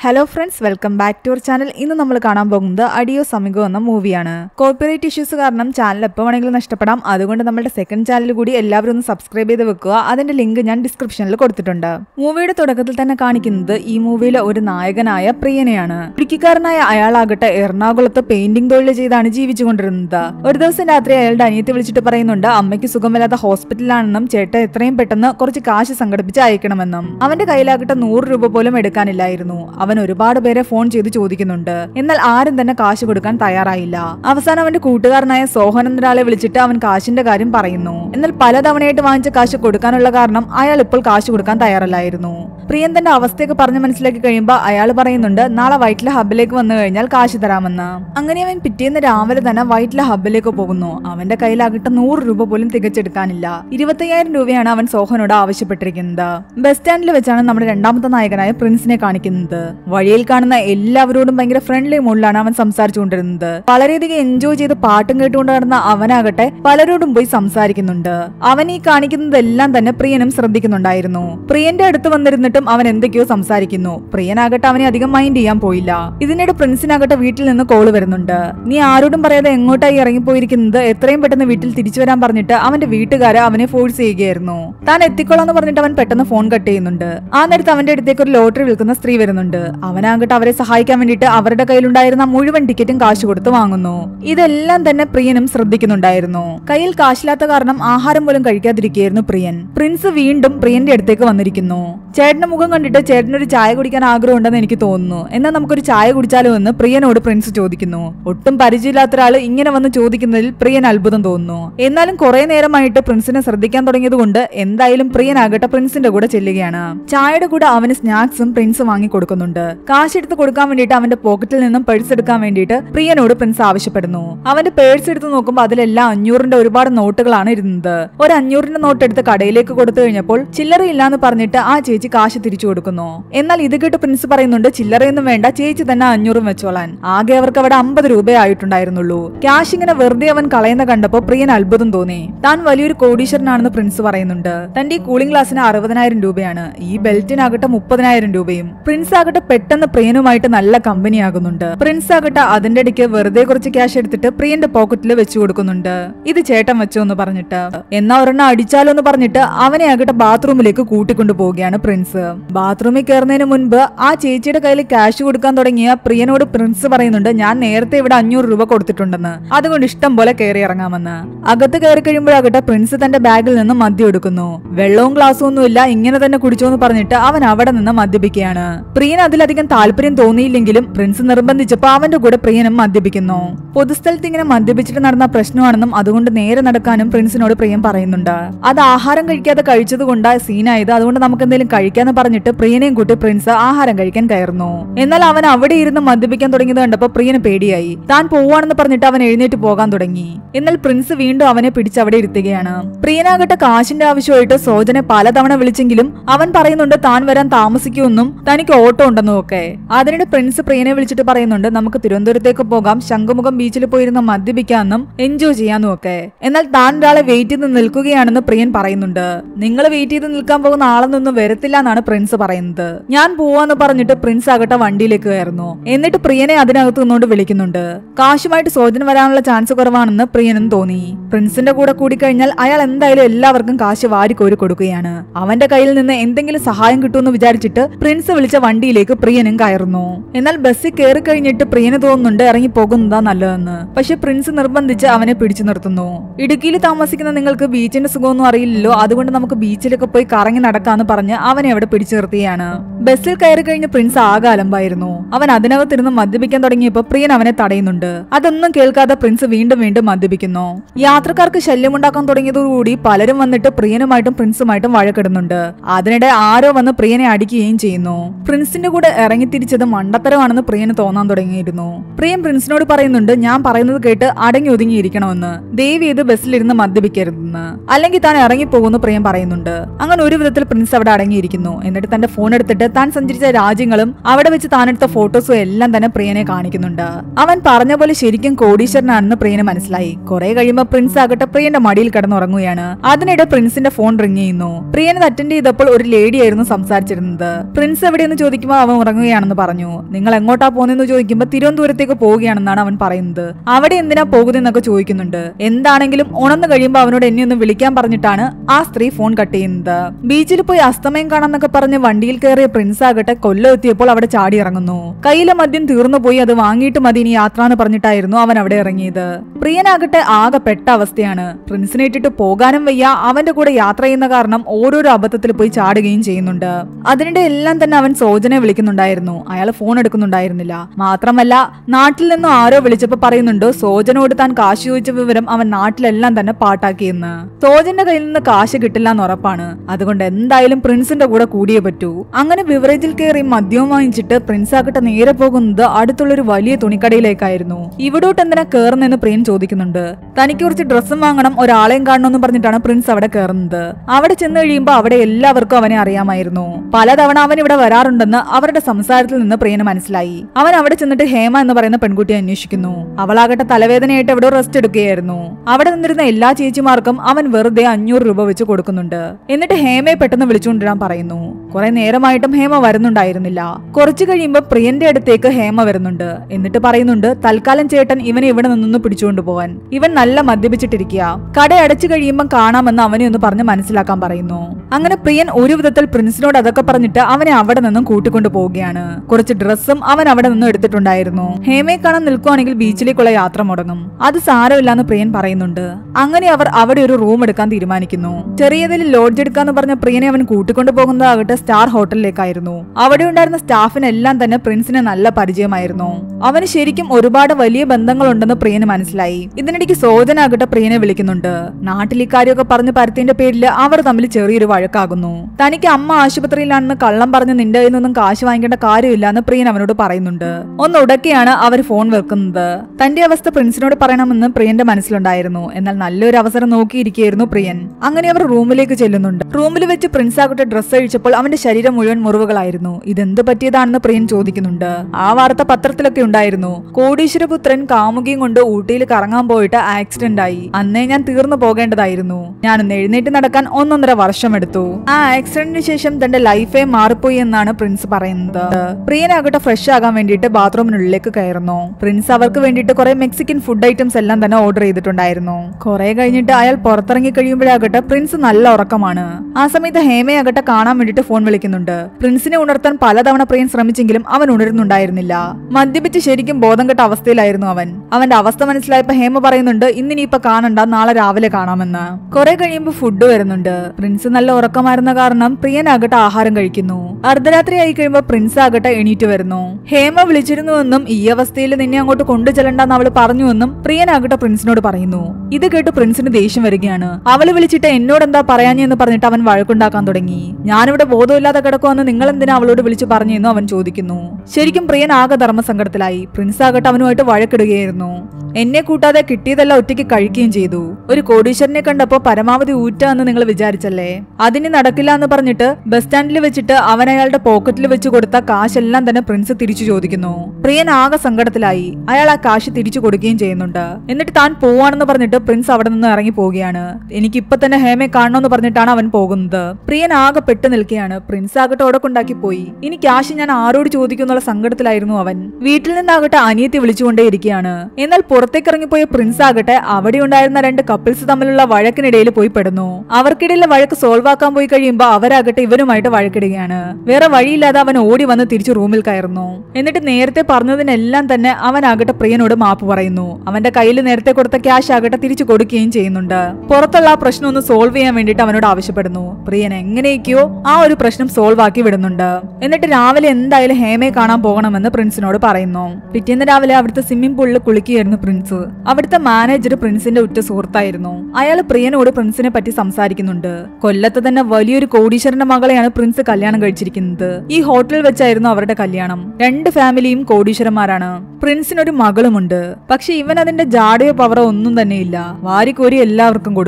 hello friends welcome back to our channel ഇന്ന് നമ്മൾ കാണാൻ പോകുന്നത് അഡിയോ സമിഗോ എന്ന മൂവിയാണ് കോർപ്പറേറ്റ് ഇഷ്യൂസ് കാരണം ചാനൽ എപ്പോൾ വേണമെങ്കിലും നഷ്ടപ്പെടാം അതുകൊണ്ട് നമ്മുടെ സെക്കൻഡ് ചാനൽ കൂടി എല്ലാവരും ഒന്ന് സബ്സ്ക്രൈബ് ചെയ്ത് വെക്കുക അതിന്റെ ലിങ്ക് ഞാൻ ഡിസ്ക്രിപ്ഷനിൽ കൊടുത്തിട്ടുണ്ട് മൂവിയുടെ തുടക്കത്തിൽ തന്നെ കാണിക്കുന്നത് ഈ മൂവിയിലെ ഒരു നായകനായ പ്രിയനെയാണ് ഇടുക്കിക്കാരനായ അയാളാകട്ടെ എറണാകുളത്ത് പെയിന്റിംഗ് തൊഴിൽ ചെയ്താണ് ജീവിച്ചുകൊണ്ടിരുന്നത് ഒരു ദിവസം രാത്രി അയാളുടെ അനിയത്തെ വിളിച്ചിട്ട് പറയുന്നുണ്ട് അമ്മയ്ക്ക് സുഖമില്ലാത്ത ഹോസ്പിറ്റലിലാണെന്നും ചേട്ടൻ എത്രയും പെട്ടെന്ന് കുറച്ച് കാശ് സംഘടിപ്പിച്ച് അയക്കണമെന്നും അവന്റെ കയ്യിലാകട്ടെ നൂറ് രൂപ പോലും എടുക്കാനില്ലായിരുന്നു അവൻ ഒരുപാട് പേരെ ഫോൺ ചെയ്ത് ചോദിക്കുന്നുണ്ട് എന്നാൽ ആരും തന്നെ കാശ് കൊടുക്കാൻ തയ്യാറായില്ല അവസാനം അവന്റെ കൂട്ടുകാരനായ സോഹൻ എന്നൊരാളെ വിളിച്ചിട്ട് അവൻ കാശിന്റെ കാര്യം പറയുന്നു എന്നാൽ പലതവണയായിട്ട് വാങ്ങിച്ച കാശ് കൊടുക്കാനുള്ള കാരണം അയാൾ ഇപ്പോൾ കാശ് കൊടുക്കാൻ തയ്യാറല്ലായിരുന്നു പ്രിയൻ തന്റെ അവസ്ഥയൊക്കെ പറഞ്ഞ് മനസ്സിലാക്കി കഴിയുമ്പോൾ അയാൾ പറയുന്നുണ്ട് നാളെ വൈറ്റിലെ ഹബിലേക്ക് വന്നു കഴിഞ്ഞാൽ കാശ് തരാമെന്ന് അങ്ങനെ അവൻ പിറ്റേന്ന് രാവിലെ തന്നെ വൈറ്റിലെ ഹബിലേക്ക് പോകുന്നു അവന്റെ കയ്യിലാകട്ടെ നൂറ് രൂപ പോലും തികച്ചെടുക്കാനില്ല ഇരുപത്തയ്യായിരം രൂപയാണ് അവൻ സോഹനോട് ആവശ്യപ്പെട്ടിരിക്കുന്നത് ബസ് സ്റ്റാൻഡിൽ വെച്ചാണ് നമ്മുടെ രണ്ടാമത്തെ നായകനായ പ്രിൻസിനെ കാണിക്കുന്നത് വഴിയിൽ കാണുന്ന എല്ലാവരോടും ഭയങ്കര ഫ്രണ്ട്ലി മൂഡിലാണ് അവൻ സംസാരിച്ചുകൊണ്ടിരുന്നത് വളരെയധികം എൻജോയ് ചെയ്ത് പാട്ടും കേട്ടുകൊണ്ട് നടന്ന അവനാകട്ടെ പലരോടും പോയി സംസാരിക്കുന്നുണ്ട് അവൻ ഈ കാണിക്കുന്നതെല്ലാം തന്നെ പ്രിയനും ശ്രദ്ധിക്കുന്നുണ്ടായിരുന്നു പ്രിയന്റെ അടുത്ത് വന്നിരുന്നിട്ടും അവൻ എന്തൊക്കെയോ സംസാരിക്കുന്നു പ്രിയനാകട്ടെ അവനെ അധികം മൈൻഡ് ചെയ്യാൻ പോയില്ല ഇതിനിടെ പ്രിൻസിനാകട്ടെ വീട്ടിൽ നിന്ന് കോള് വരുന്നുണ്ട് നീ ആരോടും പറയാതെ എങ്ങോട്ടായി ഇറങ്ങിപ്പോയിരിക്കുന്നത് എത്രയും പെട്ടെന്ന് വീട്ടിൽ തിരിച്ചു വരാൻ പറഞ്ഞിട്ട് അവന്റെ വീട്ടുകാരെ അവനെ ഫോഴ്സ് ചെയ്യുകയായിരുന്നു താൻ എത്തിക്കോളാന്ന് പറഞ്ഞിട്ട് അവൻ പെട്ടെന്ന് ഫോൺ കട്ട് ചെയ്യുന്നുണ്ട് ആ നേരത്ത് അവന്റെ അടുത്തേക്ക് ഒരു ലോട്ടറി വിൽക്കുന്ന സ്ത്രീ വരുന്നുണ്ട് അവനാകട്ടെ അവരെ സഹായിക്കാൻ വേണ്ടിയിട്ട് അവരുടെ കയ്യിലുണ്ടായിരുന്ന മുഴുവൻ ടിക്കറ്റും കാശ് കൊടുത്ത് വാങ്ങുന്നു ഇതെല്ലാം തന്നെ പ്രിയനും ശ്രദ്ധിക്കുന്നുണ്ടായിരുന്നു കയ്യിൽ കാശില്ലാത്ത കാരണം ആഹാരം പോലും കഴിക്കാതിരിക്കുകയായിരുന്നു പ്രിയൻ പ്രിൻസ് വീണ്ടും പ്രിയന്റെ അടുത്തേക്ക് വന്നിരിക്കുന്നു ചേട്ടന്റെ മുഖം കണ്ടിട്ട് ചേട്ടനൊരു ചായ കുടിക്കാൻ ആഗ്രഹമുണ്ടെന്ന് എനിക്ക് തോന്നുന്നു എന്നാൽ നമുക്കൊരു ചായ കുടിച്ചാലോ എന്ന് പ്രിയനോട് പ്രിൻസ് ചോദിക്കുന്നു ഒട്ടും പരിചയമില്ലാത്ത ഒരാൾ ഇങ്ങനെ വന്ന് ചോദിക്കുന്നതിൽ പ്രിയൻ അത്ഭുതം തോന്നുന്നു എന്നാലും കുറെ നേരമായിട്ട് പ്രിൻസിനെ ശ്രദ്ധിക്കാൻ തുടങ്ങിയത് കൊണ്ട് എന്തായാലും പ്രിയനാകട്ടെ പ്രിൻസിന്റെ കൂടെ ചെല്ലുകയാണ് ചായയുടെ കൂടെ അവന് സ്നാക്സും പ്രിൻസ് വാങ്ങി കൊടുക്കുന്നുണ്ട് കാശ് എടുത്ത് കൊടുക്കാൻ വേണ്ടിയിട്ട് അവന്റെ പോക്കറ്റിൽ നിന്നും പേഴ്സ് എടുക്കാൻ വേണ്ടിയിട്ട് പ്രിയനോട് പ്രിൻസ് ആവശ്യപ്പെടുന്നു അവന്റെ പേഴ്സ് എടുത്ത് നോക്കുമ്പോൾ അതിലെല്ലാം അഞ്ഞൂറിന്റെ ഒരുപാട് നോട്ടുകളാണ് ഇരുന്നത് ഒരു അഞ്ഞൂറിന്റെ നോട്ട് എടുത്ത് കടയിലേക്ക് കൊടുത്തു കഴിഞ്ഞപ്പോൾ ചില്ലറയില്ലാന്ന് പറഞ്ഞിട്ട് ആ ചേച്ചി കാശ് തിരിച്ചു കൊടുക്കുന്നു എന്നാൽ ഇത് കേട്ട് പ്രിൻസ് പറയുന്നുണ്ട് ചില്ലറയൊന്നും വേണ്ട ചേച്ചി തന്നെ അഞ്ഞൂറും വെച്ചോളാൻ ആകെ അവർക്ക് അവിടെ അമ്പത് രൂപയായിട്ടുണ്ടായിരുന്നുള്ളൂ ക്യാഷ് ഇങ്ങനെ വെറുതെ അവൻ കളയുന്ന കണ്ടപ്പോൾ പ്രിയൻ അത്ഭുതം തോന്നി താൻ വലിയൊരു കോടീശ്വരനാണെന്ന് പ്രിൻസ് പറയുന്നുണ്ട് തന്റെ ഈ കൂളിംഗ് ഗ്ലാസിന് അറുപതിനായിരം രൂപയാണ് ഈ ബെൽറ്റിനാകട്ടെ മുപ്പതിനായിരം രൂപയും പ്രിൻസ് ആകട്ടെ പെട്ടെന്ന് പ്രിയനുമായിട്ട് നല്ല കമ്പനി ആകുന്നുണ്ട് പ്രിൻസ് ആകട്ടെ അതിന്റെ ഇടയ്ക്ക് വെറുതെ കുറച്ച് ക്യാഷ് എടുത്തിട്ട് പ്രിയന്റെ പോക്കറ്റിൽ വെച്ചു കൊടുക്കുന്നുണ്ട് ഇത് ചേട്ടൻ വെച്ചോ എന്ന് പറഞ്ഞിട്ട് എന്നാ ഒരെണ്ണം അടിച്ചാലോ എന്ന് പറഞ്ഞിട്ട് അവനെ ആകട്ടെ ബാത്റൂമിലേക്ക് കൂട്ടിക്കൊണ്ടു പോവുകയാണ് പ്രിൻസ് ബാത്റൂമിൽ കയറുന്നതിന് മുൻപ് ആ ചേച്ചിയുടെ കയ്യിൽ ക്യാഷ് കൊടുക്കാൻ തുടങ്ങിയ പ്രിയനോട് പ്രിൻസ് പറയുന്നുണ്ട് ഞാൻ നേരത്തെ ഇവിടെ അഞ്ഞൂറ് രൂപ കൊടുത്തിട്ടുണ്ടെന്ന് അതുകൊണ്ട് ഇഷ്ടം പോലെ കയറി ഇറങ്ങാമെന്ന് അകത്ത് കയറി കഴിയുമ്പോഴാകട്ടെ പ്രിൻസ് തന്റെ ബാഗിൽ നിന്ന് മദ്യം എടുക്കുന്നു വെള്ളവും ഗ്ലാസ്സും ഒന്നുമില്ല ഇങ്ങനെ തന്നെ കുടിച്ചോ എന്ന് പറഞ്ഞിട്ട് അവൻ അവിടെ നിന്ന് മദ്യപിക്കുകയാണ് പ്രിയൻ അതിലധികം താല്പര്യം തോന്നിയില്ലെങ്കിലും പ്രിൻസ് നിർബന്ധിച്ചപ്പോ അവന്റെ കൂടെ പ്രിയനും മദ്യപിക്കുന്നു പൊതുസ്ഥലത്ത് ഇങ്ങനെ മദ്യപിച്ചിട്ട് നടന്ന പ്രശ്നമാണെന്നും അതുകൊണ്ട് നേരെ നടക്കാനും പ്രിൻസിനോട് പ്രിയൻ പറയുന്നുണ്ട് അത് ആഹാരം കഴിക്കാതെ കഴിച്ചത് കൊണ്ട് സീനായത് അതുകൊണ്ട് നമുക്ക് എന്തെങ്കിലും കഴിക്കാന്ന് പറഞ്ഞിട്ട് പ്രിയനെയും കൂട്ടി പ്രിൻസ് ആഹാരം കഴിക്കാൻ കയറുന്നു എന്നാൽ അവൻ അവിടെ ഇരുന്ന് മദ്യപിക്കാൻ തുടങ്ങിയത് കണ്ടപ്പോ പ്രിയന് പേടിയായി താൻ പോവാണെന്ന് പറഞ്ഞിട്ട് അവൻ എഴുന്നേറ്റ് പോകാൻ തുടങ്ങി എന്നാൽ പ്രിൻസ് വീണ്ടും അവനെ പിടിച്ച് അവിടെ ഇരുത്തുകയാണ് പ്രിയനാകട്ടെ കാശിന്റെ ആവശ്യമായിട്ട് സോജനെ പലതവണ വിളിച്ചെങ്കിലും അവൻ പറയുന്നുണ്ട് താൻ വരാൻ താമസിക്കുമെന്നും തനിക്ക് ഓട്ടോ ഉണ്ടെന്നും ഒക്കെ അതിനിടെ പ്രിൻസ് പ്രിയനെ വിളിച്ചിട്ട് പറയുന്നുണ്ട് നമുക്ക് തിരുവനന്തപുരത്തേക്ക് പോകാം ശംഖുമുഖം ബീച്ചിൽ പോയിരുന്ന് മദ്യപിക്കാമെന്നും എൻജോയ് ചെയ്യാന്നും ഒക്കെ എന്നാൽ താൻ ഒരാളെ വെയിറ്റ് ചെയ്ത് നിൽക്കുകയാണെന്ന് പ്രിയൻ പറയുന്നുണ്ട് നിങ്ങൾ വെയിറ്റ് ചെയ്ത് നിൽക്കാൻ പോകുന്ന ആളെന്നൊന്നും വരത്തില്ല എന്നാണ് പ്രിൻസ് പറയുന്നത് ഞാൻ പോവാന്ന് പറഞ്ഞിട്ട് പ്രിൻസ് ആകട്ടെ വണ്ടിയിലേക്ക് കയറുന്നു എന്നിട്ട് പ്രിയനെ അതിനകത്ത് നിന്നുകൊണ്ട് വിളിക്കുന്നുണ്ട് കാശുമായിട്ട് സോജന വരാനുള്ള ചാൻസ് കുറവാണെന്ന് പ്രിയനും തോന്നി പ്രിൻസിന്റെ കൂടെ കൂടിക്കഴിഞ്ഞാൽ അയാൾ എന്തായാലും എല്ലാവർക്കും കാശ് വാരിക്കോരി കൊടുക്കുകയാണ് അവന്റെ കയ്യിൽ നിന്ന് എന്തെങ്കിലും സഹായം കിട്ടുമെന്ന് വിചാരിച്ചിട്ട് പ്രിൻസ് വിളിച്ച വണ്ടിയിലേക്ക് പ്രിയനും കയറുന്നു എന്നാൽ ബസ്സിൽ കയറി കഴിഞ്ഞിട്ട് പ്രിയന് തോന്നുന്നുണ്ട് ഇറങ്ങി പോകുന്നതാ നല്ലതെന്ന് പക്ഷെ പ്രിൻസ് നിർബന്ധിച്ച് അവനെ പിടിച്ചു നിർത്തുന്നു ഇടുക്കിയിൽ താമസിക്കുന്ന നിങ്ങൾക്ക് ബീച്ചിന്റെ സുഖമൊന്നും അറിയില്ലല്ലോ അതുകൊണ്ട് നമുക്ക് ബീച്ചിലൊക്കെ പോയി കറങ്ങി നടക്കാന്ന് പറഞ്ഞ് അവനെ അവിടെ പിടിച്ചു നിർത്തിയാണ് ബസ്സിൽ കയറി കഴിഞ്ഞ് പ്രിൻസ് ആകെ അലമ്പായിരുന്നു അവൻ അതിനകത്തിരുന്ന് മദ്യപിക്കാൻ തുടങ്ങിയപ്പോ പ്രിയൻ അവനെ തടയുന്നുണ്ട് അതൊന്നും കേൾക്കാതെ പ്രിൻസ് വീണ്ടും വീണ്ടും മദ്യപിക്കുന്നു യാത്രക്കാർക്ക് ശല്യമുണ്ടാക്കാൻ തുടങ്ങിയതോടുകൂടി പലരും വന്നിട്ട് പ്രിയനുമായിട്ടും പ്രിൻസുമായിട്ടും വഴക്കിടുന്നുണ്ട് അതിനിടെ ആരോ വന്ന് പ്രിയനെ അടിക്കുകയും ചെയ്യുന്നു പ്രിൻസിന്റെ കൂടെ ഇറങ്ങി തിരിച്ചത് മണ്ടത്തരമാണെന്ന് പ്രിയന് തോന്നാൻ തുടങ്ങിയിരുന്നു പ്രിയൻ പ്രിൻസിനോട് പറയുന്നുണ്ട് ഞാൻ പറയുന്നത് കേട്ട് അടങ്ങി ഒതുങ്ങിയിരിക്കണമെന്ന് ദേവി ഇത് ബസ്സിലിരുന്ന് മദ്യപിക്കരുതെന്ന് അല്ലെങ്കിൽ താൻ ഇറങ്ങിപ്പോകുമെന്ന് പ്രിയൻ പറയുന്നുണ്ട് അങ്ങനെ ഒരു വിധത്തിൽ പ്രിൻസ് അവിടെ അടങ്ങിയിരിക്കുന്നു എന്നിട്ട് തന്റെ ഫോൺ എടുത്തിട്ട് താൻ സഞ്ചരിച്ച രാജ്യങ്ങളും അവിടെ വെച്ച് താൻ എടുത്ത ഫോട്ടോസും എല്ലാം തന്നെ പ്രിയനെ കാണിക്കുന്നുണ്ട് അവൻ പറഞ്ഞ പോലെ ശരിക്കും കോടീശ്വരനാണെന്ന് പ്രിയന് മനസ്സിലായി കുറെ കഴിയുമ്പോൾ പ്രിൻസ് ആകട്ടെ പ്രിയന്റെ മടിയിൽ കിടന്നുറങ്ങുകയാണ് അതിനിടെ പ്രിൻസിന്റെ ഫോൺ റിങ് ചെയ്യുന്നു പ്രിയനെ അറ്റൻഡ് ചെയ്തപ്പോൾ ഒരു ലേഡി ആയിരുന്നു സംസാരിച്ചിരുന്നത് പ്രിൻസ് എവിടെയെന്ന് ചോദിക്കുമ്പോൾ അവൻ അവൻ ഉറങ്ങുകയാണെന്ന് പറഞ്ഞു നിങ്ങൾ എങ്ങോട്ടാ പോകുന്നതെന്ന് ചോദിക്കുമ്പോൾ തിരുവനന്തപുരത്തേക്ക് പോവുകയാണെന്നാണ് അവൻ പറയുന്നത് അവിടെ എന്തിനാ പോകുന്നതെന്നൊക്കെ ചോദിക്കുന്നുണ്ട് എന്താണെങ്കിലും ഉണർന്നു കഴിയുമ്പോൾ അവനോട് എന്നെ ഒന്ന് വിളിക്കാൻ പറഞ്ഞിട്ടാണ് ആ സ്ത്രീ ഫോൺ കട്ട് ചെയ്യുന്നത് ബീച്ചിൽ പോയി അസ്തമയം കാണാന്നൊക്കെ പറഞ്ഞ് വണ്ടിയിൽ കയറിയ പ്രിൻസ് ആകട്ടെ കൊല്ലം എത്തിയപ്പോൾ അവിടെ ചാടി ഇറങ്ങുന്നു കയ്യിലെ മദ്യം തീർന്നു പോയി അത് വാങ്ങിയിട്ട് മതി ഇനി യാത്ര എന്ന് പറഞ്ഞിട്ടായിരുന്നു അവൻ അവിടെ ഇറങ്ങിയത് പ്രിയനാകട്ടെ ആകെ പെട്ട അവസ്ഥയാണ് പ്രിൻസിനെ ഇട്ടിട്ട് പോകാനും വയ്യ അവന്റെ കൂടെ യാത്ര ചെയ്യുന്ന കാരണം ഓരോരോ അബദ്ധത്തിൽ പോയി ചാടുകയും ചെയ്യുന്നുണ്ട് അതിനിടെ എല്ലാം തന്നെ അവൻ സോജനെ വിളിക്കുന്നുണ്ടായിരുന്നു അയാൾ ഫോൺ എടുക്കുന്നുണ്ടായിരുന്നില്ല മാത്രമല്ല നാട്ടിൽ നിന്നും ആരോ വിളിച്ചപ്പോ പറയുന്നുണ്ട് സോജനോട് താൻ കാശ് ചോദിച്ച വിവരം അവൻ നാട്ടിലെല്ലാം തന്നെ പാട്ടാക്കിയെന്ന് സോജന്റെ കയ്യിൽ നിന്ന് കാശ് കിട്ടില്ല എന്ന് ഉറപ്പാണ് അതുകൊണ്ട് എന്തായാലും പ്രിൻസിന്റെ കൂടെ കൂടിയേ പറ്റൂ അങ്ങനെ ബിവറേജിൽ കയറി മദ്യവും വാങ്ങിച്ചിട്ട് പ്രിൻസ് ആകട്ടെ നേരെ പോകുന്നത് അടുത്തുള്ളൊരു വലിയ തുണിക്കടയിലേക്കായിരുന്നു ഇവിടോട്ട് എന്തിനാ കയറുന്നെന്ന് പ്രിയൻ ചോദിക്കുന്നുണ്ട് തനിക്ക് കുറച്ച് ഡ്രസ്സും വാങ്ങണം ഒരാളെയും കാണണമെന്ന് പറഞ്ഞിട്ടാണ് പ്രിൻസ് അവിടെ കയറുന്നത് അവിടെ ചെന്ന് കഴിയുമ്പോൾ അവിടെ എല്ലാവർക്കും അവനെ അറിയാമായിരുന്നു പലതവണ അവൻ ഇവിടെ വരാറുണ്ടെന്ന് അവരുടെ സംസാരത്തിൽ നിന്ന് പ്രിയന് മനസ്സിലായി അവൻ അവിടെ ചെന്നിട്ട് ഹേമ എന്ന് പറയുന്ന പെൺകുട്ടിയെ അന്വേഷിക്കുന്നു അവളാകട്ടെ തലവേദനയായിട്ട് എവിടെ റെസ്റ്റ് എടുക്കുകയായിരുന്നു അവിടെ നിന്നിരുന്ന എല്ലാ ചേച്ചിമാർക്കും അവൻ വെറുതെ അഞ്ഞൂറ് രൂപ വെച്ച് കൊടുക്കുന്നുണ്ട് എന്നിട്ട് ഹേമയെ പെട്ടെന്ന് വിളിച്ചുകൊണ്ടിരാൻ പറയുന്നു കുറെ നേരമായിട്ടും ഹേമ വരുന്നുണ്ടായിരുന്നില്ല കുറച്ചു കഴിയുമ്പോൾ പ്രിയന്റെ അടുത്തേക്ക് ഹേമ വരുന്നുണ്ട് എന്നിട്ട് പറയുന്നുണ്ട് തൽക്കാലം ചേട്ടൻ ഇവനെ ഇവിടെ നിന്നൊന്ന് പിടിച്ചുകൊണ്ട് പോവാൻ ഇവൻ നല്ല മദ്യപിച്ചിട്ടിരിക്കുക കട അടച്ചു കഴിയുമ്പോൾ കാണാമെന്ന് അവനെ ഒന്ന് പറഞ്ഞ് മനസ്സിലാക്കാൻ പറയുന്നു അങ്ങനെ പ്രിയൻ ഒരു വിധത്തിൽ പ്രിൻസിനോട് അതൊക്കെ പറഞ്ഞിട്ട് അവനെ അവിടെ നിന്നും കൂട്ടിക്കൊണ്ടു പോവുകയാണ് കുറച്ച് ഡ്രസ്സും അവൻ അവിടെ നിന്നും എടുത്തിട്ടുണ്ടായിരുന്നു ഹേമയെ കാണാൻ നിൽക്കുവാണെങ്കിൽ ബീച്ചിലേക്കുള്ള യാത്ര മുടങ്ങും അത് സാരമില്ലാന്ന് പ്രിയൻ പറയുന്നുണ്ട് അങ്ങനെ അവർ അവിടെ ഒരു റൂം എടുക്കാൻ തീരുമാനിക്കുന്നു ചെറിയതിൽ ലോഡ്ജ് എടുക്കാന്ന് പറഞ്ഞ പ്രിയനെ അവൻ കൂട്ടിക്കൊണ്ടു പോകുന്നതാകട്ടെ സ്റ്റാർ ഹോട്ടലിലേക്കായിരുന്നു അവിടെ ഉണ്ടായിരുന്ന സ്റ്റാഫിനെല്ലാം തന്നെ പ്രിൻസിനെ നല്ല പരിചയമായിരുന്നു അവന് ശരിക്കും ഒരുപാട് വലിയ ബന്ധങ്ങളുണ്ടെന്ന് പ്രിയന് മനസ്സിലായി ഇതിനിടയ്ക്ക് സോജനാകട്ടെ പ്രിയനെ വിളിക്കുന്നുണ്ട് നാട്ടിൽ ഇക്കാര്യമൊക്കെ പറഞ്ഞ് പരത്തിന്റെ പേരിൽ അവർ തമ്മിൽ ചെറിയൊരു വഴക്കാകുന്നു തനിക്ക് അമ്മ ആശുപത്രിയിലാണെന്ന് കള്ളം പറഞ്ഞ് നിന്റെ കയ്യിൽ നിന്നും കാശ് വാങ്ങിക്കേണ്ട കാര്യമില്ല എന്ന് പ്രിയൻ അവനോട് പറയുന്നുണ്ട് ഒന്ന് ഉടക്കെയാണ് അവർ ഫോൺ വെക്കുന്നത് തന്റെ അവസ്ഥ പ്രിൻസിനോട് പറയണമെന്ന് പ്രിയന്റെ മനസ്സിലുണ്ടായിരുന്നു എന്നാൽ നല്ലൊരു അവസരം നോക്കിയിരിക്കുകയായിരുന്നു പ്രിയൻ അങ്ങനെ അവർ റൂമിലേക്ക് ചെല്ലുന്നുണ്ട് റൂമിൽ വെച്ച് പ്രിൻസ് ആകട്ടെ ഡ്രസ്സ് അഴിച്ചപ്പോൾ അവന്റെ ശരീരം മുഴുവൻ മുറിവുകളായിരുന്നു ഇതെന്ത് പറ്റിയതാണെന്ന് പ്രിയൻ ചോദിക്കുന്നുണ്ട് ആ വാർത്ത പത്രത്തിലൊക്കെ ഉണ്ടായിരുന്നു കോടീശ്വരപുത്രൻ കാമുകിയും കൊണ്ട് ഊട്ടിയിൽ കറങ്ങാൻ പോയിട്ട് ആക്സിഡന്റ് ആയി അന്നേ ഞാൻ തീർന്നു പോകേണ്ടതായിരുന്നു ഞാനൊന്ന് എഴുന്നേറ്റ് നടക്കാൻ ഒന്നൊന്നര വർഷം എടുത്തു ആ ആക്സിഡന്റിന് ശേഷം തന്റെ ലൈഫേ മാറിപ്പോയി എന്നാണ് പ്രിൻസ് പറയുന്നത് പ്രിയനാകട്ടെ ഫ്രഷ് ആകാൻ വേണ്ടിയിട്ട് ബാത്റൂമിനുള്ളിലേക്ക് കയറുന്നു പ്രിൻസ് അവർക്ക് വേണ്ടിയിട്ട് കുറെ മെക്സിക്കൻ ഫുഡ് ഐറ്റംസ് എല്ലാം തന്നെ ഓർഡർ ചെയ്തിട്ടുണ്ടായിരുന്നു കുറെ കഴിഞ്ഞിട്ട് അയാൾ പുറത്തിറങ്ങി കഴിയുമ്പോഴാകട്ടെ പ്രിൻസ് നല്ല ഉറക്കമാണ് ആ സമയത്ത് ഹേമയാകട്ടെ കാണാൻ വേണ്ടിയിട്ട് ഫോൺ വിളിക്കുന്നുണ്ട് പ്രിൻസിനെ ഉണർത്താൻ പലതവണ പ്രിയൻ ശ്രമിച്ചെങ്കിലും അവൻ ഉണരുന്നുണ്ടായിരുന്നില്ല മദ്യപിച്ച് ശരിക്കും ബോധം കെട്ട അവസ്ഥയിലായിരുന്നു അവൻ അവന്റെ അവസ്ഥ മനസ്സിലായപ്പോ ഹേമ പറയുന്നുണ്ട് ഇന്നിനിയിപ്പൊ കാണണ്ട നാളെ രാവിലെ കാണാമെന്ന് കുറെ കഴിയുമ്പോൾ ഫുഡ് വരുന്നുണ്ട് പ്രിൻസ് നല്ല ഉറക്കമായിരുന്ന കാരണം പ്രിയനാകട്ടെ ആഹാരം കഴിക്കുന്നു അർദ്ധരാത്രി ആയി കഴിയുമ്പോൾ പ്രിൻസ് ആകട്ടെ എണീറ്റ് വരുന്നു ഹേമ വിളിച്ചിരുന്നുവെന്നും ഈ അവസ്ഥയിൽ നിന്നെ അങ്ങോട്ട് കൊണ്ടു ചെല്ലണ്ടെന്ന് അവള് പറഞ്ഞുവെന്നും പ്രിയനാകട്ടെ പ്രിൻസിനോട് പറയുന്നു ഇത് കേട്ട് പ്രിൻസിന് ദേഷ്യം വരികയാണ് അവള് വിളിച്ചിട്ട് എന്നോട് എന്താ പറയാഞ്ഞെന്ന് പറഞ്ഞിട്ട് അവൻ വഴക്കുണ്ടാക്കാൻ തുടങ്ങി ഞാനിവിടെ ബോധമില്ലാതെ കിടക്കുമെന്ന് നിങ്ങൾ എന്തിനാ അവളോട് വിളിച്ചു പറഞ്ഞെന്നും അവൻ ചോദിക്കുന്നു ശരിക്കും പ്രിയൻ ആകെ ധർമ്മസങ്കടത്തിലായി പ്രിൻസ് ആകട്ടെ അവനുമായിട്ട് വഴക്കിടുകയായിരുന്നു എന്നെ കൂട്ടാതെ കിട്ടിയതെല്ലാം ഒറ്റയ്ക്ക് കഴിക്കുകയും ചെയ്തു ഒരു കോടീശ്വരനെ കണ്ടപ്പോ പരമാവധി ഊറ്റാന്ന് നിങ്ങൾ വിചാരിച്ചല്ലേ അതിന് നടക്കില്ല എന്ന് പറഞ്ഞിട്ട് ബസ് സ്റ്റാൻഡിൽ വെച്ചിട്ട് അവൻ അയാളുടെ പോക്കറ്റിൽ വെച്ച് കൊടുത്ത കാശെല്ലാം തന്നെ പ്രിൻസ് തിരിച്ചു ചോദിക്കുന്നു പ്രിയൻ ആകെ സങ്കടത്തിലായി അയാൾ ആ കാശ് തിരിച്ചു കൊടുക്കുകയും ചെയ്യുന്നുണ്ട് എന്നിട്ട് താൻ പോവാണെന്ന് പറഞ്ഞിട്ട് പ്രിൻസ് അവിടെ നിന്ന് ഇറങ്ങി പോവുകയാണ് എനിക്ക് ഇപ്പൊ തന്നെ ഹേമയെ കാണണമെന്ന് പറഞ്ഞിട്ടാണ് അവൻ പോകുന്നത് പ്രിയൻ ആകെ പെട്ടു നിൽക്കുകയാണ് പ്രിൻസ് ആകട്ടെ ഉടക്കുണ്ടാക്കി പോയി ഇനി ക്യാഷ് ഞാൻ ആരോട് ചോദിക്കുന്നുള്ള സങ്കടത്തിലായിരുന്നു അവൻ വീട്ടിൽ നിന്നാകട്ടെ അനിയത്തി വിളിച്ചുകൊണ്ടേയിരിക്കുകയാണ് എന്നാൽ പുറത്തേക്ക് ഇറങ്ങിപ്പോയ പ്രിൻസ് ആകട്ടെ അവിടെ ഉണ്ടായിരുന്ന രണ്ട് കപ്പിൾസ് തമ്മിലുള്ള വഴക്കിനിടയിൽ പോയി പെടുന്നു അവർക്കിടയിലെ വഴക്ക് സോൾവ് ആക്കാൻ പോയി കഴിയുമ്പോൾ അവരാകട്ടെ ഇവനുമായിട്ട് വഴക്കിടുകയാണ് വേറെ വഴിയില്ലാതെ അവൻ ഓടി വന്ന് തിരിച്ചു റൂമിൽ കയറുന്നു എന്നിട്ട് നേരത്തെ പറഞ്ഞതിനെല്ലാം തന്നെ അവനാകട്ടെ പ്രിയനോട് മാപ്പ് പറയുന്നു അവന്റെ കയ്യിൽ നേരത്തെ കൊടുത്ത ക്യാഷ് ആകട്ടെ തിരിച്ചു കൊടുക്കുകയും ചെയ്യുന്നുണ്ട് പുറത്തുള്ള ആ പ്രശ്നം ഒന്ന് സോൾവ് ചെയ്യാൻ വേണ്ടിയിട്ട് അവനോട് ആവശ്യപ്പെടുന്നു പ്രിയൻ എങ്ങനെയൊക്കെയോ ആ ഒരു പ്രശ്നം സോൾവ് ആക്കി വിടുന്നുണ്ട് എന്നിട്ട് രാവിലെ എന്തായാലും ഹേമയെ കാണാൻ പോകണമെന്ന് പ്രിൻസിനോട് പറയുന്നു പിറ്റേന്ന് രാവിലെ അവിടുത്തെ സ്വിമ്മിംഗ് പൂളിൽ കുളിക്കുകയായിരുന്നു പ്രിൻസ് അവിടുത്തെ മാനേജർ പ്രിൻസിന്റെ ഉറ്റ സുഹൃത്തായിരുന്നു അയാൾ പ്രിയനോട് പ്രിൻസിനെ പറ്റി സംസാരിക്കുന്നുണ്ട് കൊല്ലത്ത് തന്നെ വലിയൊരു കോടീശ്വരന്റെ മകളെയാണ് പ്രിൻസ് കല്യാണം കഴിച്ചിരിക്കുന്നത് ഈ ഹോട്ടലിൽ വെച്ചായിരുന്നു അവരുടെ കല്യാണം രണ്ട് ഫാമിലിയും കോടീശ്വരന്മാരാണ് പ്രിൻസിനൊരു മകളുമുണ്ട് പക്ഷെ ഇവൻ അതിന്റെ ജാടയോ പവറോ ഒന്നും തന്നെയില്ല വാരിക്കോരി എല്ലാവർക്കും കൊടുക്കും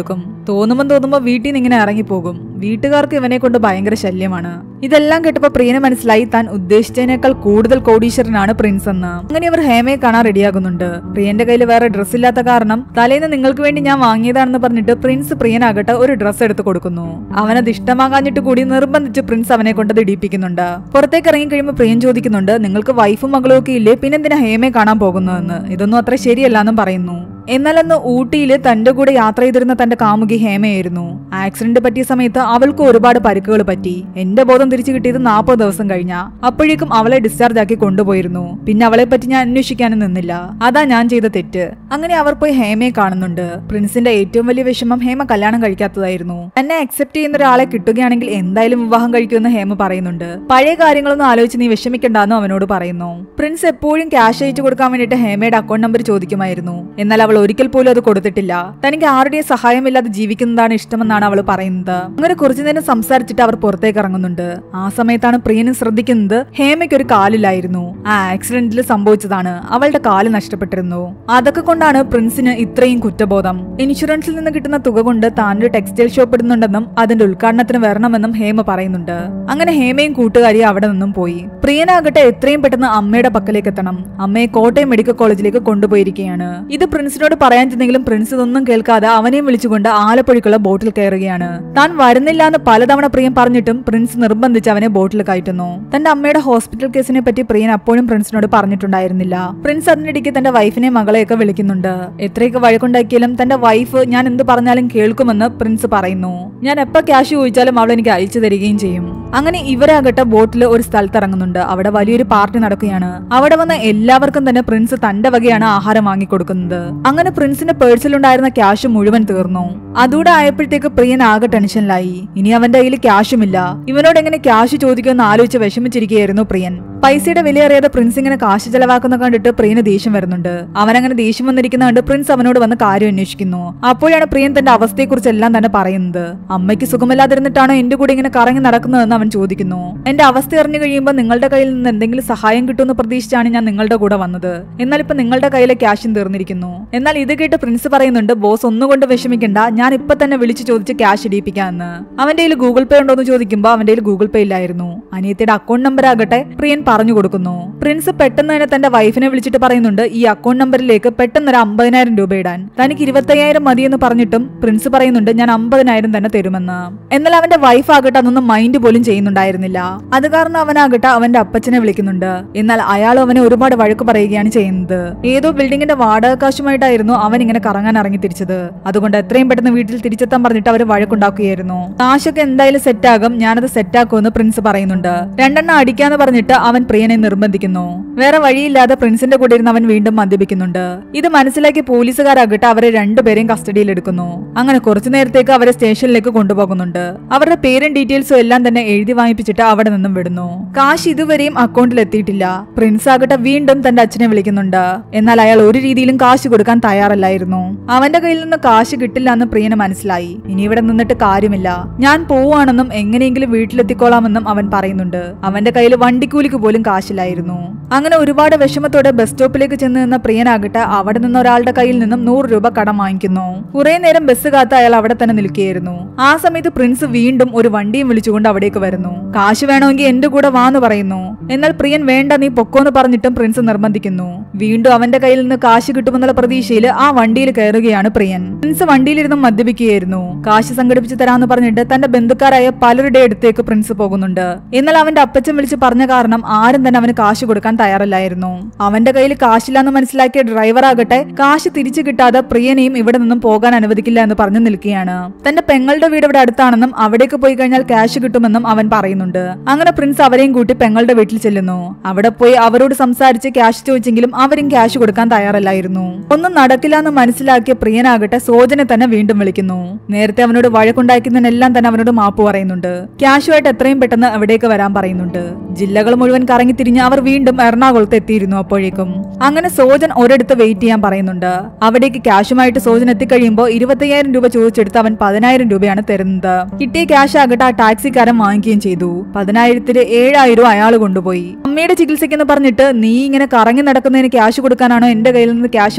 തോന്നുമ്പോൾ തോന്നുമ്പോൾ വീട്ടിൽ നിന്ന് ഇങ്ങനെ ഇറങ്ങിപ്പോകും വീട്ടുകാർക്ക് ഇവനെ കൊണ്ട് ഭയങ്കര ശല്യമാണ് ഇതെല്ലാം കേട്ടപ്പോൾ പ്രിയന് മനസ്സിലായി താൻ ഉദ്ദേശിച്ചതിനേക്കാൾ കൂടുതൽ കോടീശ്വരനാണ് പ്രിൻസ് എന്ന് അങ്ങനെ അവർ ഹേമയെ കാണാൻ റെഡിയാകുന്നുണ്ട് പ്രിയന്റെ കയ്യിൽ വേറെ ഡ്രസ് ഇല്ലാത്ത കാരണം തലേന്ന് നിങ്ങൾക്ക് വേണ്ടി ഞാൻ വാങ്ങിയതാണെന്ന് പറഞ്ഞിട്ട് പ്രിൻസ് പ്രിയനാകട്ടെ ഒരു ഡ്രസ്സ് എടുത്ത് കൊടുക്കുന്നു അവനത് ഇഷ്ടമാകാഞ്ഞിട്ട് കൂടി നിർബന്ധിച്ച് പ്രിൻസ് അവനെ കൊണ്ടത് ഇടിപ്പിക്കുന്നുണ്ട് പുറത്തേക്ക് ഇറങ്ങി കഴിയുമ്പോൾ പ്രിയൻ ചോദിക്കുന്നുണ്ട് നിങ്ങൾക്ക് വൈഫും മകളും ഒക്കെ ഇല്ലേ പിന്നെന്തിനാ ഹേമയെ കാണാൻ പോകുന്നതെന്ന് ഇതൊന്നും അത്ര ശരിയല്ല എന്നും പറയുന്നു എന്നാൽ അന്ന് ഊട്ടിയിൽ തന്റെ കൂടെ യാത്ര ചെയ്തിരുന്ന തന്റെ കാമുകി ഹേമയായിരുന്നു ആക്സിഡന്റ് പറ്റിയ സമയത്ത് അവൾക്ക് ഒരുപാട് പരിക്കുകൾ പറ്റി എന്റെ ബോധം തിരിച്ചു കിട്ടിയത് നാൽപ്പത് ദിവസം കഴിഞ്ഞ അപ്പോഴേക്കും അവളെ ഡിസ്ചാർജ് ആക്കി കൊണ്ടുപോയിരുന്നു പിന്നെ അവളെ പറ്റി ഞാൻ അന്വേഷിക്കാനും നിന്നില്ല അതാ ഞാൻ ചെയ്ത തെറ്റ് അങ്ങനെ അവർ പോയി ഹേമയെ കാണുന്നുണ്ട് പ്രിൻസിന്റെ ഏറ്റവും വലിയ വിഷമം ഹേമ കല്യാണം കഴിക്കാത്തതായിരുന്നു എന്നെ അക്സെപ്റ്റ് ചെയ്യുന്ന ഒരാളെ കിട്ടുകയാണെങ്കിൽ എന്തായാലും വിവാഹം കഴിക്കുമെന്ന് ഹേമ പറയുന്നുണ്ട് പഴയ കാര്യങ്ങളൊന്നും ആലോചിച്ച് നീ വിഷമിക്കണ്ടെന്നും അവനോട് പറയുന്നു പ്രിൻസ് എപ്പോഴും ക്യാഷ് അയച്ചു കൊടുക്കാൻ വേണ്ടിയിട്ട് ഹേമയുടെ അക്കൗണ്ട് നമ്പർ ചോദിക്കുമായിരുന്നു എന്നാൽ അവൾ ഒരിക്കൽ പോലും അത് കൊടുത്തിട്ടില്ല തനിക്ക് ആരുടെയും സഹായമില്ലാതെ ജീവിക്കുന്നതാണ് ഇഷ്ടമെന്നാണ് അവൾ പറയുന്നത് അങ്ങനെ കുറച്ചു നേരം സംസാരിച്ചിട്ട് അവർ പുറത്തേക്ക് ഇറങ്ങുന്നുണ്ട് ആ സമയത്താണ് പ്രിയനും ശ്രദ്ധിക്കുന്നത് ഹേമയ്ക്ക് ഒരു കാലില്ലായിരുന്നു ആ ആക്സിഡന്റിൽ സംഭവിച്ചതാണ് അവളുടെ കാല് നഷ്ടപ്പെട്ടിരുന്നു അതൊക്കെ കൊണ്ടാണ് പ്രിൻസിന് ഇത്രയും കുറ്റബോധം ഇൻഷുറൻസിൽ നിന്ന് കിട്ടുന്ന തുക കൊണ്ട് താൻ ഒരു ടെക്സ്റ്റൈൽ ഷോപ്പ് ഇടുന്നുണ്ടെന്നും അതിന്റെ ഉദ്ഘാടനത്തിന് വരണമെന്നും ഹേമ പറയുന്നുണ്ട് അങ്ങനെ ഹേമയും കൂട്ടുകാരിയും അവിടെ നിന്നും പോയി പ്രിയനാകട്ടെ എത്രയും പെട്ടെന്ന് അമ്മയുടെ പക്കലേക്ക് എത്തണം അമ്മയെ കോട്ടയം മെഡിക്കൽ കോളേജിലേക്ക് കൊണ്ടുപോയിരിക്കുകയാണ് ഇത് പ്രിൻസിനോട് പറയാൻ ചെന്നെങ്കിലും പ്രിൻസ് ഇതൊന്നും കേൾക്കാതെ അവനെയും വിളിച്ചുകൊണ്ട് ആലപ്പുഴയ്ക്കുള്ള ബോട്ടിൽ കയറുകയാണ് താൻ വരുന്നില്ല എന്ന് പലതവണ പ്രിയൻ പറഞ്ഞിട്ടും പ്രിൻസ് നിർബന്ധിച്ച് അവനെ ബോട്ടിൽ കയറ്റുന്നു തന്റെ അമ്മയുടെ ഹോസ്പിറ്റൽ കേസിനെ പറ്റി പ്രിയൻ അപ്പോഴും പ്രിൻസിനോട് പറഞ്ഞിട്ടുണ്ടായിരുന്നില്ല പ്രിൻസ് അതിനിടയ്ക്ക് തന്റെ വൈഫിനെ മകളെയൊക്കെ വിളിക്കുന്നുണ്ട് എത്രയൊക്കെ വഴക്കുണ്ടാക്കിയാലും തന്റെ വൈഫ് ഞാൻ എന്ത് പറഞ്ഞാലും കേൾക്കുമെന്ന് പ്രിൻസ് പറയുന്നു ഞാൻ എപ്പോ ക്യാഷ് ചോദിച്ചാലും അവൾ എനിക്ക് അയച്ചു തരികയും ചെയ്യും അങ്ങനെ ഇവരാകട്ടെ ബോട്ടിൽ ഒരു സ്ഥലത്ത് ഇറങ്ങുന്നുണ്ട് അവിടെ വലിയൊരു പാർട്ടി നടക്കുകയാണ് അവിടെ വന്ന എല്ലാവർക്കും തന്നെ പ്രിൻസ് തന്റെ വകയാണ് ആഹാരം വാങ്ങിക്കൊടുക്കുന്നത് അങ്ങനെ പ്രിൻസിന്റെ പേഴ്സിലുണ്ടായിരുന്ന ക്യാഷ് മുഴുവൻ തീർന്നു അതുകൂടെ ആയപ്പോഴത്തേക്ക് പ്രിയൻ ആകെ ടെൻഷനിലായി ഇനി അവന്റെ കയ്യിൽ ക്യാഷുമില്ല ഇവനോട് എങ്ങനെ ക്യാഷ് ചോദിക്കുമെന്ന് ആലോചിച്ച് വിഷമിച്ചിരിക്കുകയായിരുന്നു പ്രിയൻ പൈസയുടെ വില അറിയാതെ പ്രിൻസ് ഇങ്ങനെ കാശ് ചെലവാക്കുന്ന കണ്ടിട്ട് പ്രിയന് ദേഷ്യം വരുന്നുണ്ട് അവനങ്ങനെ ദേഷ്യം വന്നിരിക്കുന്ന കണ്ട് പ്രിൻസ് അവനോട് വന്ന് കാര്യം അന്വേഷിക്കുന്നു അപ്പോഴാണ് പ്രിയൻ തന്റെ അവസ്ഥയെക്കുറിച്ച് എല്ലാം തന്നെ പറയുന്നത് അമ്മയ്ക്ക് സുഖമില്ലാതിരുന്നിട്ടാണോ എന്റെ കൂടെ ഇങ്ങനെ കറങ്ങി നടക്കുന്നതെന്ന് അവൻ ചോദിക്കുന്നു എന്റെ അവസ്ഥ അറിഞ്ഞു കഴിയുമ്പോൾ നിങ്ങളുടെ കയ്യിൽ നിന്ന് എന്തെങ്കിലും സഹായം കിട്ടുമെന്ന് പ്രതീക്ഷിച്ചാണ് ഞാൻ നിങ്ങളുടെ കൂടെ വന്നത് എന്നാൽ ഇപ്പൊ നിങ്ങളുടെ കയ്യിലെ ക്യാഷും തീർന്നിരിക്കുന്നു എന്നാൽ ഇത് കേട്ട് പ്രിൻസ് പറയുന്നുണ്ട് ബോസ് ഒന്നുകൊണ്ട് വിഷമിക്കണ്ട ഞാൻ ഇപ്പൊ തന്നെ വിളിച്ചു ചോദിച്ച് ക്യാഷ് ഇടിപ്പിക്കാമെന്ന് അവന്റെ കയ്യിൽ ഗൂഗിൾ പേ ഉണ്ടോ എന്ന് ചോദിക്കുമ്പോൾ അവന്റെ കയ്യിൽ ഗൂഗിൾ പേ ഇല്ലായിരുന്നു അനിയത്തിയുടെ അക്കൗണ്ട് നമ്പർ ആകട്ടെ പ്രിയൻ പറഞ്ഞു കൊടുക്കുന്നു പ്രിൻസ് പെട്ടെന്ന് തന്നെ തന്റെ വൈഫിനെ വിളിച്ചിട്ട് പറയുന്നുണ്ട് ഈ അക്കൗണ്ട് നമ്പറിലേക്ക് പെട്ടെന്ന് ഒരു അമ്പതിനായിരം രൂപ ഇടാൻ തനിക്ക് ഇരുപത്തയ്യായിരം മതിയെന്ന് പറഞ്ഞിട്ടും പ്രിൻസ് പറയുന്നുണ്ട് ഞാൻ അമ്പതിനായിരം തന്നെ തരുമെന്ന് എന്നാൽ അവന്റെ വൈഫ് ആകട്ടെ അതൊന്നും മൈൻഡ് പോലും ചെയ്യുന്നുണ്ടായിരുന്നില്ല അത് കാരണം അവനാകട്ടെ അവന്റെ അപ്പച്ചനെ വിളിക്കുന്നുണ്ട് എന്നാൽ അയാൾ അവനെ ഒരുപാട് വഴക്ക് പറയുകയാണ് ചെയ്യുന്നത് ഏതോ ബിൽഡിങ്ങിന്റെ വാടക കാശുമായിട്ടായിരുന്നു അവൻ ഇങ്ങനെ കറങ്ങാൻ ഇറങ്ങി തിരിച്ചത് അതുകൊണ്ട് എത്രയും പെട്ടെന്ന് വീട്ടിൽ തിരിച്ചെത്താൻ പറഞ്ഞിട്ട് അവർ വഴക്കുണ്ടാക്കുകയായിരുന്നു കാശൊക്കെ എന്തായാലും സെറ്റാകും ഞാനത് സെറ്റാക്കുമെന്ന് പ്രിൻസ് പറയുന്നുണ്ട് രണ്ടെണ്ണം അടിക്കാന്ന് പറഞ്ഞിട്ട് അവൻ പ്രിയനെ നിർബന്ധിക്കുന്നു വേറെ വഴിയില്ലാതെ പ്രിൻസിന്റെ കൂടെ ഇരുന്ന് അവൻ വീണ്ടും മദ്യപിക്കുന്നുണ്ട് ഇത് മനസ്സിലാക്കി പോലീസുകാരാകട്ടെ അവരെ രണ്ടുപേരെയും കസ്റ്റഡിയിൽ എടുക്കുന്നു അങ്ങനെ കുറച്ചു നേരത്തേക്ക് അവരെ സ്റ്റേഷനിലേക്ക് കൊണ്ടുപോകുന്നുണ്ട് അവരുടെ പേരും ഡീറ്റെയിൽസും എല്ലാം തന്നെ എഴുതി വാങ്ങിപ്പിച്ചിട്ട് അവിടെ നിന്നും വിടുന്നു കാശ് ഇതുവരെയും അക്കൗണ്ടിൽ എത്തിയിട്ടില്ല പ്രിൻസ് ആകട്ടെ വീണ്ടും തന്റെ അച്ഛനെ വിളിക്കുന്നുണ്ട് എന്നാൽ അയാൾ ഒരു രീതിയിലും കാശ് കൊടുക്കാൻ തയ്യാറല്ലായിരുന്നു അവന്റെ കയ്യിൽ നിന്ന് കാശ് കിട്ടില്ല എന്ന് പ്രിയന് മനസ്സിലായി ഇനി ഇവിടെ നിന്നിട്ട് കാര്യമില്ല ഞാൻ പോവാണെന്നും എങ്ങനെയെങ്കിലും വീട്ടിലെത്തിക്കോളാമെന്നും അവൻ പറയുന്നുണ്ട് അവന്റെ കയ്യിൽ വണ്ടിക്കൂലിക്ക് പോലും കാശില്ലായിരുന്നു അങ്ങനെ ഒരുപാട് വിഷമത്തോടെ ബസ് സ്റ്റോപ്പിലേക്ക് ചെന്ന് നിന്ന പ്രിയനാകട്ടെ അവിടെ നിന്ന് ഒരാളുടെ കയ്യിൽ നിന്നും നൂറ് രൂപ കടം വാങ്ങിക്കുന്നു കുറെ നേരം ബസ് കാത്ത് അയാൾ അവിടെ തന്നെ നിൽക്കുകയായിരുന്നു ആ സമയത്ത് പ്രിൻസ് വീണ്ടും ഒരു വണ്ടിയും വിളിച്ചുകൊണ്ട് അവിടേക്ക് വരുന്നു കാശ് വേണമെങ്കിൽ എന്റെ കൂടെ വാന്ന് പറയുന്നു എന്നാൽ പ്രിയൻ വേണ്ട നീ പൊക്കോന്ന് പറഞ്ഞിട്ടും പ്രിൻസ് നിർബന്ധിക്കുന്നു വീണ്ടും അവന്റെ കയ്യിൽ നിന്ന് കാശ് കിട്ടുമെന്നുള്ള പ്രതീക്ഷയിൽ ആ വണ്ടിയിൽ കയറുകയാണ് പ്രിയൻ പ്രിൻസ് വണ്ടിയിലിരുന്ന് മദ്യപിക്കുകയായിരുന്നു കാശ് സംഘടിപ്പിച്ച് തരാമെന്ന് പറഞ്ഞിട്ട് തന്റെ ബന്ധുക്കാരായ പലരുടെ അടുത്തേക്ക് പ്രിൻസ് പോകുന്നുണ്ട് എന്നാൽ അവന്റെ അപ്പച്ചൻ വിളിച്ച് പറഞ്ഞ കാരണം ആരും തന്നെ അവന് കാശ് കൊടുക്കാൻ തയ്യാറല്ലായിരുന്നു അവന്റെ കയ്യിൽ കാശില്ലാന്ന് മനസ്സിലാക്കിയ ഡ്രൈവർ ആകട്ടെ കാശ് തിരിച്ചു കിട്ടാതെ പ്രിയനെയും ഇവിടെ നിന്നും പോകാൻ അനുവദിക്കില്ല എന്ന് പറഞ്ഞു നിൽക്കുകയാണ് തന്റെ പെങ്ങളുടെ വീട് ഇവിടെ അടുത്താണെന്നും അവിടേക്ക് പോയി കഴിഞ്ഞാൽ ക്യാഷ് കിട്ടുമെന്നും അവൻ പറയുന്നുണ്ട് അങ്ങനെ പ്രിൻസ് അവരെയും കൂട്ടി പെങ്ങളുടെ വീട്ടിൽ ചെല്ലുന്നു അവിടെ പോയി അവരോട് സംസാരിച്ച് ക്യാഷ് ചോദിച്ചെങ്കിലും അവരും ക്യാഷ് കൊടുക്കാൻ തയ്യാറല്ലായിരുന്നു ഒന്നും നടക്കില്ല എന്ന് മനസ്സിലാക്കിയ പ്രിയനാകട്ടെ സോജനെ തന്നെ വീണ്ടും വിളിക്കുന്നു നേരത്തെ അവനോട് വഴക്കുണ്ടാക്കുന്നതിനെല്ലാം തന്നെ അവനോട് മാപ്പ് പറയുന്നുണ്ട് ക്യാഷുമായിട്ട് എത്രയും പെട്ടെന്ന് അവിടേക്ക് വരാൻ പറയുന്നുണ്ട് ജില്ലകൾ മുഴുവൻ കറങ്ങി തിരിഞ്ഞ് അവർ വീണ്ടും എറണാകുളത്ത് എത്തിയിരുന്നു അപ്പോഴേക്കും അങ്ങനെ സോജൻ ഒരിടത്ത് വെയിറ്റ് ചെയ്യാൻ പറയുന്നുണ്ട് അവിടേക്ക് ക്യാഷുമായിട്ട് സോജൻ എത്തിക്കഴിയുമ്പോൾ ഇരുപത്തയ്യായിരം രൂപ ചോദിച്ചെടുത്ത് അവൻ പതിനായിരം രൂപയാണ് തരുന്നത് കിട്ടിയ ക്യാഷ് ആകട്ടെ ആ ടാക്സിക്കാരൻ വാങ്ങിക്കുകയും ചെയ്തു പതിനായിരത്തില് ഏഴായിരം അയാൾ കൊണ്ടുപോയി അമ്മയുടെ ചികിത്സയ്ക്കെന്ന് പറഞ്ഞിട്ട് നീ ഇങ്ങനെ കറങ്ങി നടക്കുന്നതിന് ക്യാഷ് കൊടുക്കാനാണോ എന്റെ കയ്യിൽ നിന്ന് ക്യാഷ് വാങ്ങിക്കുന്നതെന്ന്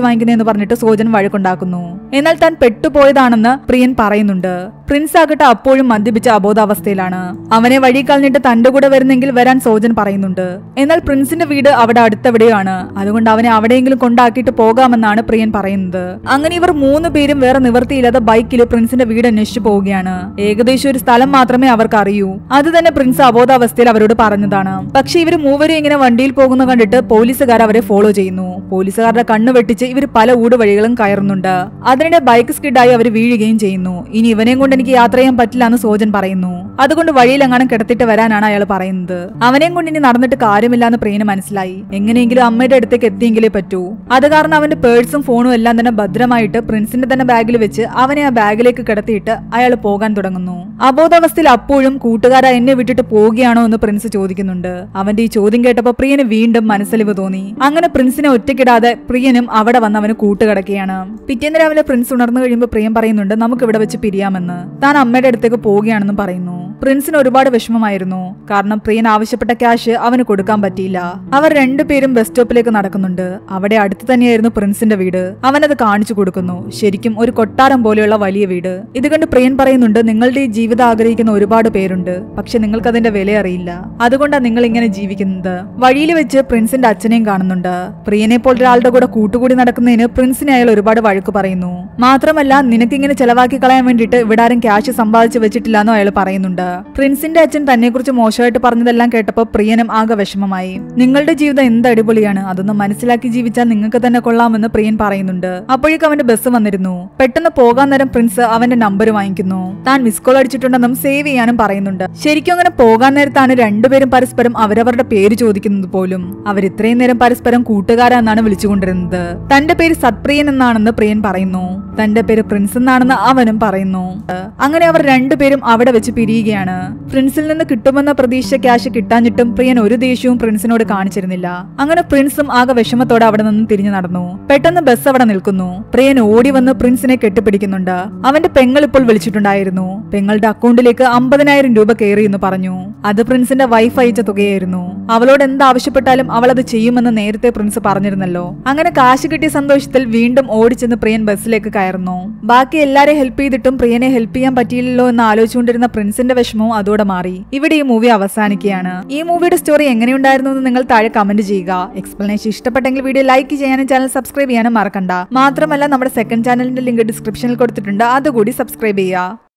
പറഞ്ഞിട്ട് സോജൻ വഴക്കുണ്ടാക്കുന്നു എന്നാൽ താൻ പെട്ടുപോയതാണെന്ന് പ്രിയൻ പറയുന്നുണ്ട് പ്രിൻസ് ആകട്ടെ അപ്പോഴും മദ്യപിച്ച അബോധാവസ്ഥയിലാണ് അവനെ വഴി കളഞ്ഞിട്ട് തന്റെ കൂടെ വരുന്നെങ്കിൽ വരാൻ സോജൻ പറയുന്നുണ്ട് എന്നാൽ പ്രിൻസിന്റെ വീട് അവിടെ അടുത്തെവിടെയാണ് അതുകൊണ്ട് അവനെ അവിടെയെങ്കിലും കൊണ്ടാക്കിയിട്ട് പോകാമെന്നാണ് പ്രിയൻ പറയുന്നത് അങ്ങനെ ഇവർ മൂന്ന് പേരും വേറെ നിവൃത്തിയില്ലാതെ ബൈക്കിൽ പ്രിൻസിന്റെ വീട് അന്വേഷിച്ചു പോവുകയാണ് ഏകദേശം ഒരു സ്ഥലം മാത്രമേ അവർക്ക് അറിയൂ അത് തന്നെ പ്രിൻസ് അബോധാവസ്ഥയിൽ അവരോട് പറഞ്ഞതാണ് പക്ഷെ ഇവർ മൂവരും ഇങ്ങനെ വണ്ടിയിൽ പോകുന്ന കണ്ടിട്ട് പോലീസുകാർ അവരെ ഫോളോ ചെയ്യുന്നു പോലീസുകാരുടെ കണ്ണ് വെട്ടിച്ച് ഇവർ പല ഊടുവഴികളും കയറുന്നുണ്ട് അതിനിടെ ബൈക്ക് സ്കിഡായി അവർ വീഴുകയും ചെയ്യുന്നു ഇനി ഇവനെയും കൊണ്ട് എനിക്ക് യാത്ര ചെയ്യാൻ പറ്റില്ല എന്ന് സോജൻ പറയുന്നു അതുകൊണ്ട് വഴിയിലെങ്ങാനും കിടത്തിട്ട് വരാനാണ് അയാൾ പറയുന്നത് അവനെയും കൊണ്ട് ഇനി നടന്നിട്ട് കാര്യമില്ല എന്ന് പ്രിയന് മനസ്സിലായി എങ്ങനെയെങ്കിലും അമ്മയുടെ അടുത്തേക്ക് എത്തിയെങ്കിലേ പറ്റൂ അത് കാരണം അവന്റെ പേഴ്സും ഫോണും എല്ലാം തന്നെ ഭദ്രമായിട്ട് പ്രിൻസിന്റെ തന്നെ ബാഗിൽ വെച്ച് അവനെ ആ ബാഗിലേക്ക് കിടത്തിയിട്ട് അയാൾ പോകാൻ തുടങ്ങുന്നു അബോധാവസ്ഥയിൽ അപ്പോഴും കൂട്ടുകാരാ എന്നെ വിട്ടിട്ട് പോവുകയാണോ എന്ന് പ്രിൻസ് ചോദിക്കുന്നുണ്ട് അവന്റെ ഈ ചോദ്യം കേട്ടപ്പോ പ്രിയന് വീണ്ടും മനസ്സലിവ് തോന്നി അങ്ങനെ പ്രിൻസിനെ ഒറ്റയ്ക്കിടാതെ പ്രിയനും അവിടെ വന്ന് അവന് കൂട്ടുകിടക്കുകയാണ് പിറ്റേന്ന് രാവിലെ പ്രിൻസ് ഉണർന്നു കഴിയുമ്പോൾ പ്രിയം പറയുന്നുണ്ട് നമുക്ക് ഇവിടെ വെച്ച് പിരിയാമെന്ന് താൻ അമ്മയുടെ അടുത്തേക്ക് പോവുകയാണെന്നും പറയുന്നു പ്രിൻസിന് ഒരുപാട് വിഷമമായിരുന്നു കാരണം പ്രിയൻ ആവശ്യപ്പെട്ട ക്യാഷ് അവന് കൊടുക്കാൻ പറ്റിയില്ല അവർ രണ്ടുപേരും ബസ് സ്റ്റോപ്പിലേക്ക് നടക്കുന്നുണ്ട് അവിടെ അടുത്ത് തന്നെയായിരുന്നു പ്രിൻസിന്റെ വീട് അവനത് കാണിച്ചു കൊടുക്കുന്നു ശരിക്കും ഒരു കൊട്ടാരം പോലെയുള്ള വലിയ വീട് ഇത് കണ്ട് പ്രിയൻ പറയുന്നുണ്ട് നിങ്ങളുടെ ഈ ജീവിതം ആഗ്രഹിക്കുന്ന ഒരുപാട് പേരുണ്ട് പക്ഷെ നിങ്ങൾക്ക് അതിന്റെ വില അറിയില്ല അതുകൊണ്ടാണ് നിങ്ങൾ ഇങ്ങനെ ജീവിക്കുന്നത് വഴിയിൽ വെച്ച് പ്രിൻസിന്റെ അച്ഛനെയും കാണുന്നുണ്ട് പ്രിയനെ പോലെ ഒരാളുടെ കൂടെ കൂട്ടുകൂടി നടക്കുന്നതിന് പ്രിൻസിനെ അയാൾ ഒരുപാട് വഴക്ക് പറയുന്നു മാത്രമല്ല നിനക്കിങ്ങനെ ചെലവാക്കി കളയാൻ വേണ്ടിയിട്ട് ഇവിടെ ആരും ക്യാഷ് സമ്പാദിച്ചു വെച്ചിട്ടില്ല എന്നും അയാൾ പറയുന്നുണ്ട് പ്രിൻസിന്റെ അച്ഛൻ തന്നെ കുറിച്ച് മോശമായിട്ട് പറഞ്ഞതെല്ലാം കേട്ടപ്പോൾ പ്രിയനും ആകെ വിഷമമായി നിങ്ങളുടെ ജീവിതം എന്ത് അടിപൊളിയാണ് അതൊന്ന് മനസ്സിലാക്കി ജീവിച്ചാൽ നിങ്ങൾക്ക് തന്നെ കൊള്ളാമെന്ന് പ്രിയൻ പറയുന്നുണ്ട് അപ്പോഴേക്കും അവന്റെ ബസ് വന്നിരുന്നു പെട്ടെന്ന് പോകാൻ നേരം പ്രിൻസ് അവന്റെ നമ്പർ വാങ്ങിക്കുന്നു താൻ മിസ് കോൾ അടിച്ചിട്ടുണ്ടെന്നും സേവ് ചെയ്യാനും പറയുന്നുണ്ട് ശരിക്കും അങ്ങനെ പോകാൻ നേരത്താണ് രണ്ടുപേരും പരസ്പരം അവരവരുടെ പേര് ചോദിക്കുന്നത് പോലും അവർ ഇത്രയും നേരം പരസ്പരം കൂട്ടുകാരാന്നാണ് വിളിച്ചുകൊണ്ടിരുന്നത് തന്റെ പേര് സത്പ്രിയൻ എന്നാണെന്ന് പ്രിയൻ പറയുന്നു തന്റെ പേര് പ്രിൻസ് എന്നാണെന്ന് അവനും പറയുന്നു അങ്ങനെ അവർ രണ്ടുപേരും അവിടെ വെച്ച് പിരിയുകയാണ് പ്രിൻസിൽ നിന്ന് കിട്ടുമെന്ന പ്രതീക്ഷ ക്യാഷ് കിട്ടാഞ്ഞിട്ടും പ്രിയൻ ഒരു ദേഷ്യവും പ്രിൻസിനോട് കാണിച്ചിരുന്നില്ല അങ്ങനെ പ്രിൻസും ആകെ വിഷമത്തോടെ അവിടെ നിന്ന് തിരിഞ്ഞു നടന്നു പെട്ടെന്ന് ബസ് അവിടെ നിൽക്കുന്നു പ്രിയൻ ഓടി വന്ന് പ്രിൻസിനെ കെട്ടിപ്പിടിക്കുന്നുണ്ട് അവന്റെ പെങ്ങൾ ഇപ്പോൾ വിളിച്ചിട്ടുണ്ടായിരുന്നു പെങ്ങളുടെ അക്കൗണ്ടിലേക്ക് അമ്പതിനായിരം രൂപ കയറി എന്ന് പറഞ്ഞു അത് പ്രിൻസിന്റെ വൈഫ് അയച്ച തുകയായിരുന്നു അവളോട് എന്താവശ്യപ്പെട്ടാലും അവൾ അത് ചെയ്യുമെന്ന് നേരത്തെ പ്രിൻസ് പറഞ്ഞിരുന്നല്ലോ അങ്ങനെ കാശ് കിട്ടിയ സന്തോഷത്തിൽ വീണ്ടും ഓടിച്ചെന്ന് പ്രിയൻ ബസ്സിലേക്ക് കയറുന്നു ബാക്കി എല്ലാരെയും ഹെൽപ്പ് ചെയ്തിട്ടും പ്രിയനെ ഹെൽപ്പ് ചെയ്യാൻ പറ്റിയില്ലല്ലോ എന്ന് ആലോചിച്ചുകൊണ്ടിരുന്ന പ്രിൻസിന്റെ വിഷമവും അതോടെ മാറി ഇവിടെ ഈ മൂവി അവസാനിക്കുകയാണ് ഈ മൂവിയുടെ സ്റ്റോറി എങ്ങനെയുണ്ടായിരുന്നു എന്ന് നിങ്ങൾ താഴെ കമന്റ് ചെയ്യുക എക്സ്പ്ലനേഷൻ ഇഷ്ടപ്പെട്ടെങ്കിൽ വീഡിയോ ലൈക്ക് ചെയ്യാനും ചാനൽ സബ്സ്ക്രൈബ് ചെയ്യാനും മറക്കണ്ട മാത്രമല്ല നമ്മുടെ സെക്കൻഡ് ചാനലിന്റെ ലിങ്ക് ഡിസ്ക്രിപ്ഷനിൽ കൊടുത്തിട്ടുണ്ട് അതുകൂടി സബ്സ്ക്രൈബ് ചെയ്യുക